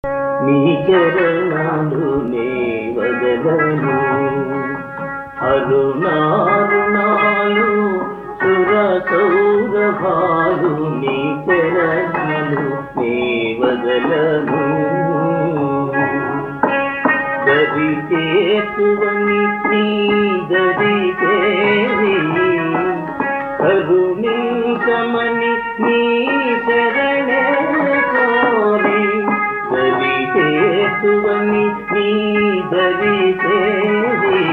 నీ చరణాలు నే వదలను అరుణారుణాలు సుర సౌరభాలు నీ చరణాలు నే వదలను దరి చేతువని నీ దరి చేరి కరుణించమని నీ శరణే కోరి దరి చేతువని నీ దరి చేరి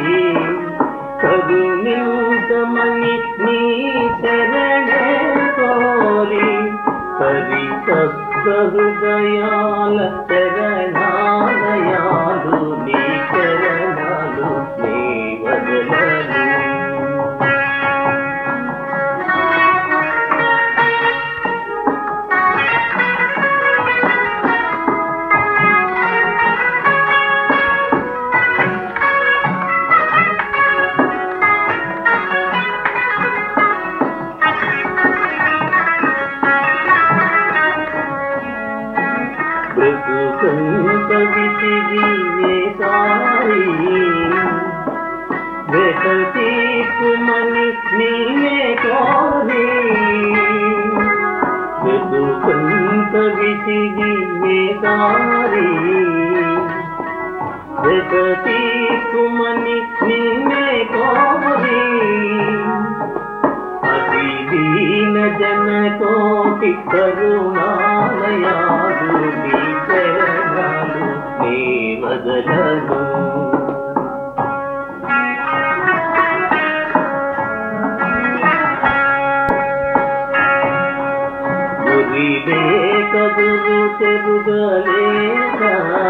కరుణించమని నీ శరణే కోరి పరితప్త హృదయాల శరణాలయాలు నీ శరణాలు నీ వదలను బ్రతుకంత విసిగి సారి వెట తీర్చుమని నీవే కోరి బ్రతుకంత విసిగి సారి వెట తీర్చుమని నీవే కోరి అతి దీన జన కోటి కరుణాలయాలు నీ చరణాలు నీ వదలను గురిలేక గురు తెరుగలేక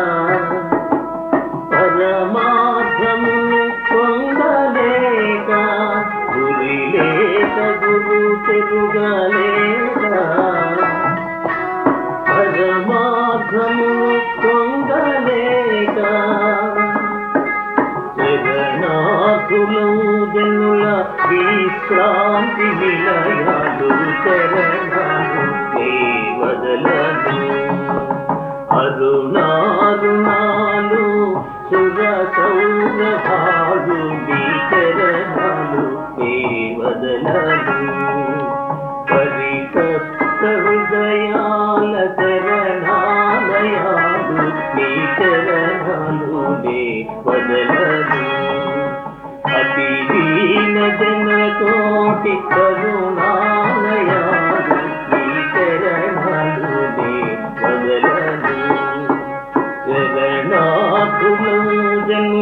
పరమార్థమును పొందలేక గురిలేక గురు తెరుగలేక పరమార్థమును పొందలేక జగన్నాథులు జనుల విశ్రాంతి విలయాలు శరణాలు నీ వదలను అరుణారుణాలు సుర సౌరభాలు నీ చరణాలు నీ వదలను పరితప్త హృదయాల శరణాలయాలు నీ చరణాలు నే వదలను అతి దీన జన కోటి కరుణాలయాలు నీ చరణాలు నే వదలను శరణార్థులు జన్మ